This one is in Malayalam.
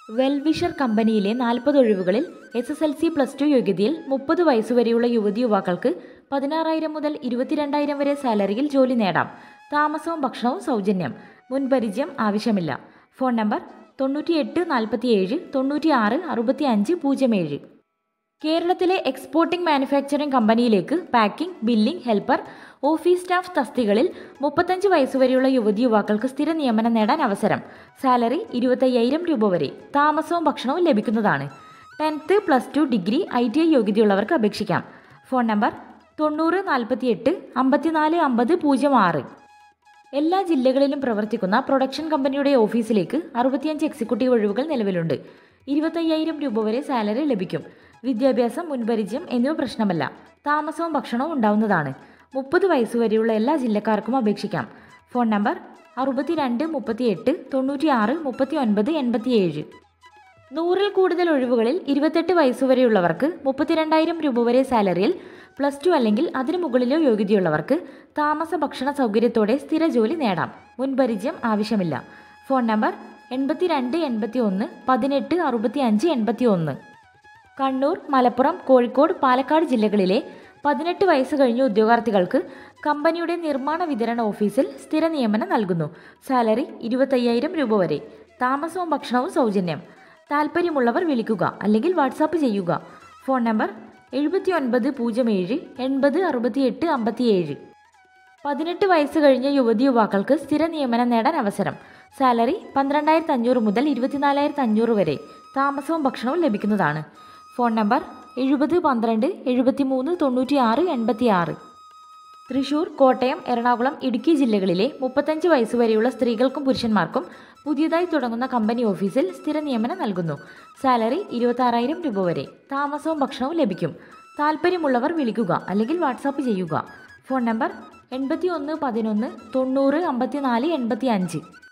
വെൽവിഷർ കമ്പനിയിലെ നാൽപ്പത് ഒഴിവുകളിൽ S S L C plus two യോഗ്യതയിൽ മുപ്പത് വയസ്സുവരെയുള്ള യുവതി യുവാക്കൾക്ക് പതിനാറായിരം മുതൽ ഇരുപത്തിരണ്ടായിരം വരെ സാലറിയിൽ ജോലി നേടാം താമസവും ഭക്ഷണവും സൗജന്യം മുൻപരിചയം ആവശ്യമില്ല ഫോൺ നമ്പർ തൊണ്ണൂറ്റിയെട്ട് നാൽപ്പത്തിയേഴ് തൊണ്ണൂറ്റിയാറ് അറുപത്തി അഞ്ച് പൂജ്യം ഏഴ് കേരളത്തിലെ എക്സ്പോർട്ടിംഗ് മാനുഫാക്ചറിംഗ് കമ്പനിയിലേക്ക് packing billing helper office staff തസ്തികളിൽ മുപ്പത്തഞ്ച് വയസ്സുവരെയുള്ള യുവതി യുവാക്കൾക്ക് സ്ഥിര നിയമനം നേടാൻ അവസരം സാലറി ഇരുപത്തയ്യായിരം രൂപ വരെ താമസവും ഭക്ഷണവും ലഭിക്കുന്നതാണ് tenth plus two degree I T I യോഗ്യതയുള്ളവർക്ക് അപേക്ഷിക്കാം ഫോൺ നമ്പർ തൊണ്ണൂറ് നാൽപ്പത്തിയെട്ട് അമ്പത്തിനാല് അമ്പത് പൂജ്യം ആറ് എല്ലാ ജില്ലകളിലും പ്രവർത്തിക്കുന്ന പ്രൊഡക്ഷൻ കമ്പനിയുടെ ഓഫീസിലേക്ക് അറുപത്തിയഞ്ച് എക്സിക്യൂട്ടീവ് ഒഴിവുകൾ നിലവിലുണ്ട് ഇരുപത്തയ്യായിരം രൂപ വരെ സാലറി ലഭിക്കും വിദ്യാഭ്യാസം മുൻപരിചയം എന്നിവ പ്രശ്നമല്ല താമസവും ഭക്ഷണവും ഉണ്ടാവുന്നതാണ് മുപ്പത് വയസ്സുവരെയുള്ള എല്ലാ ജില്ലക്കാർക്കും അപേക്ഷിക്കാം ഫോൺ നമ്പർ അറുപത്തിരണ്ട് മുപ്പത്തിയെട്ട് തൊണ്ണൂറ്റിയാറ് മുപ്പത്തി ഒൻപത് എൺപത്തിയേഴ് നൂറിൽ കൂടുതൽ ഒഴിവുകളിൽ ഇരുപത്തെട്ട് വയസ്സുവരെയുള്ളവർക്ക് മുപ്പത്തിരണ്ടായിരം രൂപ വരെ സാലറിയിൽ പ്ലസ് ടു അല്ലെങ്കിൽ അതിനു മുകളിലോ യോഗ്യതയുള്ളവർക്ക് താമസ ഭക്ഷണ സൗകര്യത്തോടെ സ്ഥിര ജോലി നേടാം മുൻപരിചയം ആവശ്യമില്ല ഫോൺ നമ്പർ എൺപത്തിരണ്ട് എൺപത്തി ഒന്ന് പതിനെട്ട് അറുപത്തി അഞ്ച് എൺപത്തി ഒന്ന് കണ്ണൂർ മലപ്പുറം കോഴിക്കോട് പാലക്കാട് ജില്ലകളിലെ പതിനെട്ട് വയസ്സ് കഴിഞ്ഞ ഉദ്യോഗാർത്ഥികൾക്ക് കമ്പനിയുടെ നിർമ്മാണ വിതരണ ഓഫീസിൽ സ്ഥിര നിയമനം നൽകുന്നു സാലറി ഇരുപത്തയ്യായിരം രൂപ വരെ താമസവും ഭക്ഷണവും സൗജന്യം താല്പര്യമുള്ളവർ വിളിക്കുക അല്ലെങ്കിൽ വാട്സാപ്പ് ചെയ്യുക ഫോൺ നമ്പർ എഴുപത്തി ഒൻപത് പൂജ്യം ഏഴ് എൺപത് അറുപത്തിയെട്ട് അമ്പത്തിയേഴ് പതിനെട്ട് വയസ്സ് കഴിഞ്ഞ യുവതി യുവാക്കൾക്ക് സ്ഥിര നിയമനം നേടാൻ അവസരം സാലറി പന്ത്രണ്ടായിരത്തി അഞ്ഞൂറ് മുതൽ ഇരുപത്തിനാലായിരത്തി അഞ്ഞൂറ് വരെ താമസവും ഭക്ഷണവും ലഭിക്കുന്നതാണ് ഫോൺ നമ്പർ എഴുപത് പന്ത്രണ്ട് എഴുപത്തിമൂന്ന് തൊണ്ണൂറ്റിയാറ് എൺപത്തിയാറ് തൃശൂർ കോട്ടയം എറണാകുളം ഇടുക്കി ജില്ലകളിലെ മുപ്പത്തഞ്ച് വയസ്സുവരെയുള്ള സ്ത്രീകൾക്കും പുരുഷന്മാർക്കും പുതിയതായി തുടങ്ങുന്ന കമ്പനി ഓഫീസിൽ സ്ഥിര നിയമനം നൽകുന്നു സാലറി ഇരുപത്താറായിരം രൂപ വരെ താമസവും ഭക്ഷണവും ലഭിക്കും താല്പര്യമുള്ളവർ വിളിക്കുക അല്ലെങ്കിൽ വാട്സാപ്പ് ചെയ്യുക ഫോൺ നമ്പർ എൺപത്തി ഒന്ന് പതിനൊന്ന് തൊണ്ണൂറ് അമ്പത്തിനാല് എൺപത്തി അഞ്ച്